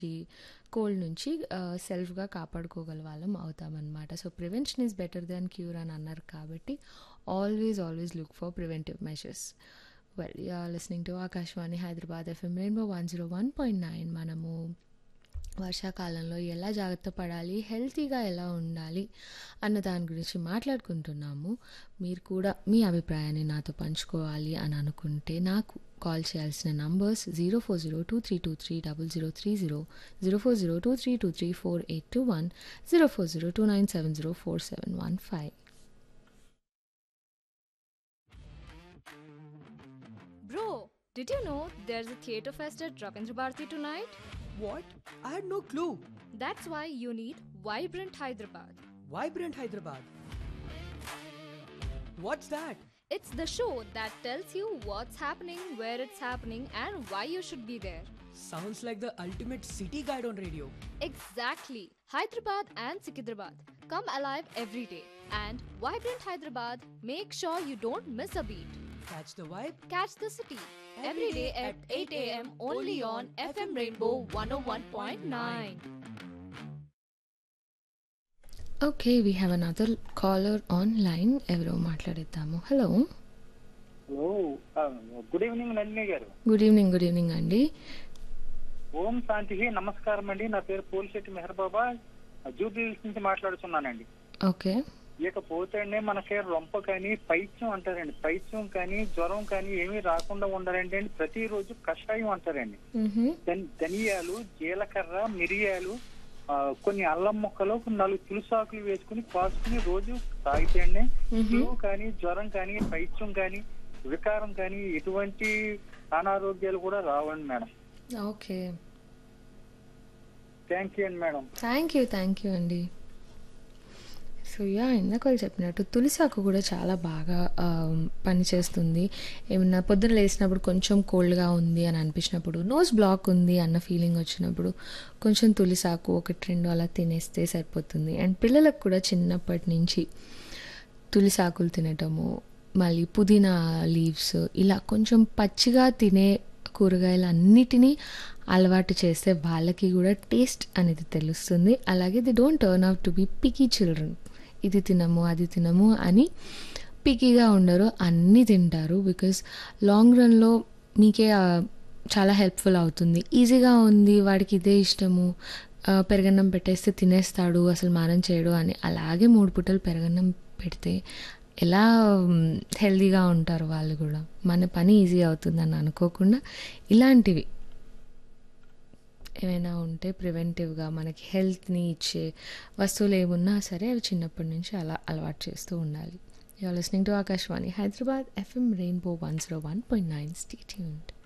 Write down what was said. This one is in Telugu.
ఈ కోల్డ్ నుంచి ఆహ్, సెల్ఫ్‌గా కాపాడుకోగల వాళ్ళం అవుతామనమాట. So, prevention is better than cure అని అన్నారు కాబట్టి always, always look for preventive measures. Well you are listening to Akashvani Hyderabad FM rainbow 101.9 మనము వర్షాకాలంలో ఎలా జాగ్రత్త పడాలి, హెల్తీగా ఎలా ఉండాలి అన్న దాని గురించి మాట్లాడుకుంటున్నాము. మీరు కూడా మీ అభిప్రాయాన్ని నాతో పంచుకోవాలి అని అనుకుంటే నాకు కాల్ చేయాల్సిన numbers 0402323030, 040232348210, 040297047115. Bro, did you know there's a theatre fest at Ravindra Bharati tonight? What? I had no clue. That's why you need Vibrant Hyderabad. Vibrant Hyderabad. What's that? It's the show that tells you what's happening, where it's happening, and why you should be there. Sounds like the ultimate city guide on radio. Exactly. Hyderabad and Sikidrabad. Come alive every day. And Vibrant Hyderabad, make sure you don't miss a beat. Catch the vibe. Catch the city every day at 8 a.m. only on FM Rainbow 101.9. Okay we have another caller online ఎవరో మాట్లాడేద్దాము హలో హలో ఆ, good evening Nandini garu good evening good evening అండి ఓం శాంతి నమస్కారం అండి నా పేరు పోలిశెట్టి మెహర్ బాబా జూబ్లీ హిల్స్ నుంచి మాట్లాడుతున్నానండి ఓకే ఇకపోతే అండి మనకి రొంప కానీ పైత్యం అంటారండి పైత్యం కానీ జ్వరం కానీ ఏమీ రాకుండా ఉండాలంటే అండి ప్రతిరోజు కషాయం అంటారండి మ్హూ. ధన్- ధనియాలు జీలకర్ర మిరియాలు ఆ, కొన్ని అల్లం ముక్కలు కొన్ని నాలుగు తులసాకులు వేసుకుని కాసుకుని రోజు తాగితే అండి మ్హూ. ఫ్లూ కానీ జ్వరం కానీ పైత్యం కానీ వికారం కానీ ఎటువంటి అనారోగ్యాలు కూడా రావండి మేడం ఓకే థ్యాంక్ యూ అండి madam thank you thank you అండి సో యా ఇందాక వాళ్ళు చెప్పినట్టు తులసాకు కూడా చాలా బాగా ఆ, పనిచేస్తుంది ఏమన్నా పొద్దున లేచినప్పుడు కొంచెం కోల్డ్గా ఉంది అని అనిపించినప్పుడు నోస్ బ్లాక్ ఉంది అన్న ఫీలింగ్ వచ్చినప్పుడు కొంచెం తులసాకు ఒకటి రెండు అలా తినేస్తే సరిపోతుంది అండ్ పిల్లలకు కూడా చిన్నప్పటి నుంచి తులసాకులు తినటము మళ్ళీ పుదీనా లీవ్స్ ఇలా కొంచెం పచ్చిగా తినే కూరగాయలు అన్నిటినీ అలవాటు చేస్తే వాళ్ళకి కూడా టేస్ట్ అనేది తెలుస్తుంది అలాగే they don't turn out to be picky children ఇది తినము అది తినము అని పికీగా ఉండరు అన్నీ తింటారు బికాస్ లాంగ్ రన్లో మీకే ఆ, చాలా హెల్ప్ఫుల్ అవుతుంది ఈజీగా ఉంది వాడికి ఇదే ఇష్టము ఆ, పెరగన్నం పెట్టేస్తే తినేస్తాడు అసలు మారం చేయడు అని అలాగే మూడు పూటలు పెరగన్నం పెడితే ఎలా హెల్దీగా ఉంటారు వాళ్ళు కూడా మన పని ఈజీ అవుతుందని అనుకోకుండా ఇలాంటివి ఏమైనా ఉంటే ప్రివెంటివ్గా మనకి హెల్త్ని ఇచ్చే వస్తువులు ఏమున్నా సరే అవి చిన్నప్పటి నుంచి అలా అలవాటు చేస్తూ ఉండాలి you're listening to Akashvani Hyderabad FM rainbow one zero one point nine stay tuned